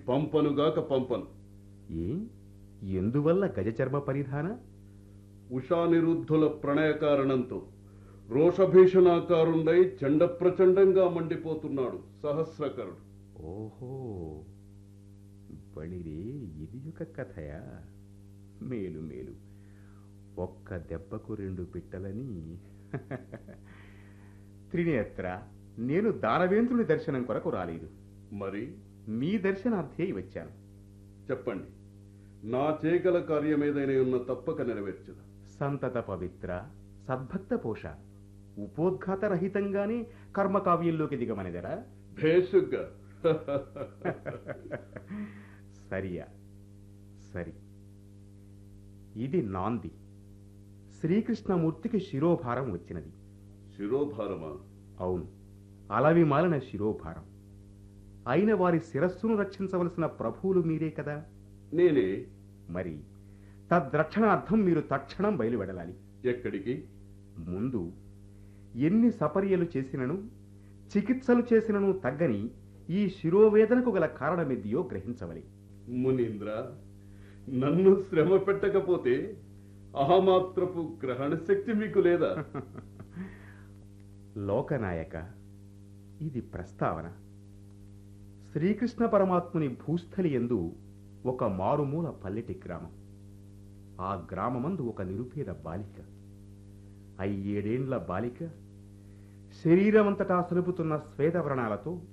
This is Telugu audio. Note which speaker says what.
Speaker 1: పంపనుగాక పంపను
Speaker 2: ఏ ఎందువల్ల గజచర్మ పరిధాన
Speaker 1: ఉషానిరుద్ధుల ప్రణయ కారణంతో రోషభీషణాకారుండై చండ ప్రచండంగా మండిపోతున్నాడు సహస్రకరుడు
Speaker 2: ఓహో బళిరే ఇది ఒక కథయా మేలు మేలు ఒక్క దెబ్బకు రెండు పిట్టలని త్రినేత్ర నేను దానవేంద్రుని దర్శనం కొరకు రాలేదు
Speaker 1: మరి
Speaker 2: మీ దర్శనార్థే వచ్చాను
Speaker 1: చెప్పండి నా చేగల కార్యమేదైనా ఉన్న తప్పక నెరవేర్చదా
Speaker 2: సంతత పవిత్ర సద్భక్త పోష ఉపోద్ఘాత రహితంగానే కర్మకావ్యంలోకి దిగమనిదరా
Speaker 1: భేషుగ్గా
Speaker 2: సరియా సరి ఇది నాంది శ్రీకృష్ణమూర్తికి శిరోభారం వచ్చినది
Speaker 1: శిరోభారమా
Speaker 2: అవును అలవి మాలిన శిరోభారం అయిన వారి శిరస్సును రక్షించవలసిన ప్రభువులు మీరే కదా
Speaker 1: నేనే
Speaker 2: మరి తద్రక్షణార్థం మీరు తక్షణం బయలువెడలాలి
Speaker 1: ఎక్కడికి
Speaker 2: ముందు ఎన్ని సపర్యలు చేసినను చికిత్సలు చేసినను తగ్గని ఈ శిరోవేదనకు గల కారణమెద్దియో గ్రహించవలి
Speaker 1: మునీంద్ర నన్ను శ్రమ పెట్టకపోతే అహమాత్రపు గ్రహణ శక్తి మీకు లేదా
Speaker 2: లోకనాయక ఇది ప్రస్తావన శ్రీకృష్ణ పరమాత్ముని భూస్థలి ఎందు ఒక మారుమూల పల్లెటి గ్రామం ఆ గ్రామమందు ఒక నిరుపేద బాలిక అయ్యేడేండ్ల బాలిక శరీరమంతటా సలుపుతున్న శ్వేతవ్రణాలతో